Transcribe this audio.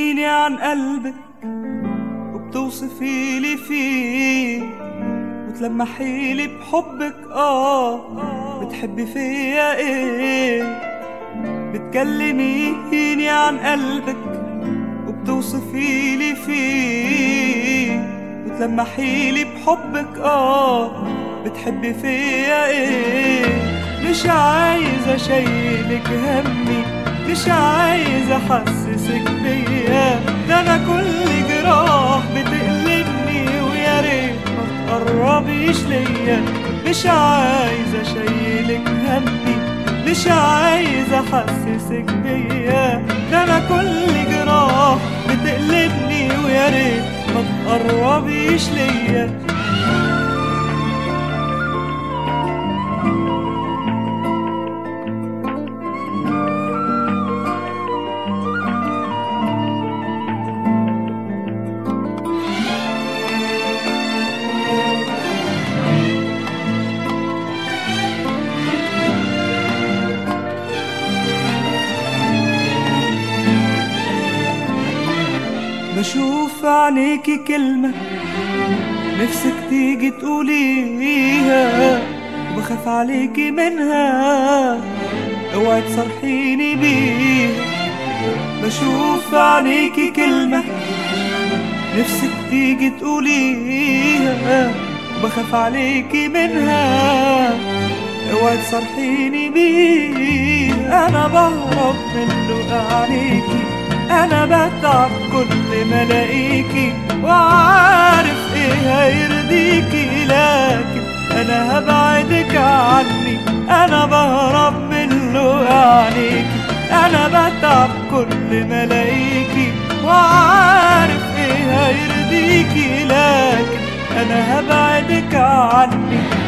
بتكلميني عن قلبك وبتوصفي لي فيه وتلمحي لي بحبك اه بتحبي فيا ايه بتكلميني عن قلبك وبتوصفي لي فيه وتلمحي لي بحبك اه بتحبي فيا ايه مش عايزة اشيلك همي مش عايزة احسسك بيا ده انا كل جراح بتقلبني ويا ريت ما تقربيش ليا مش عايزة اشيلك همي مش عايزة احسسك بيا ده انا كل جراح بتقلبني ويا ريت ما تقربيش ليا بشوف عينيكي كلمة نفسك تيجي تقوليها وبخاف عليكي منها اوعي تصرحيني بيها بشوف عينيكي كلمة نفسك تيجي تقوليها وبخاف عليكي منها اوعي تصرحيني بيها انا بهرب من لقى عينيكي انا بتعب كل ما الاقيكي وعارف ايه هيرضيكي لكن انا هبعدك عني انا بهرب من لقى عينيكي انا بتعب كل ما الاقيكي وعارف ايه هيرضيكي لكن انا هبعدك عني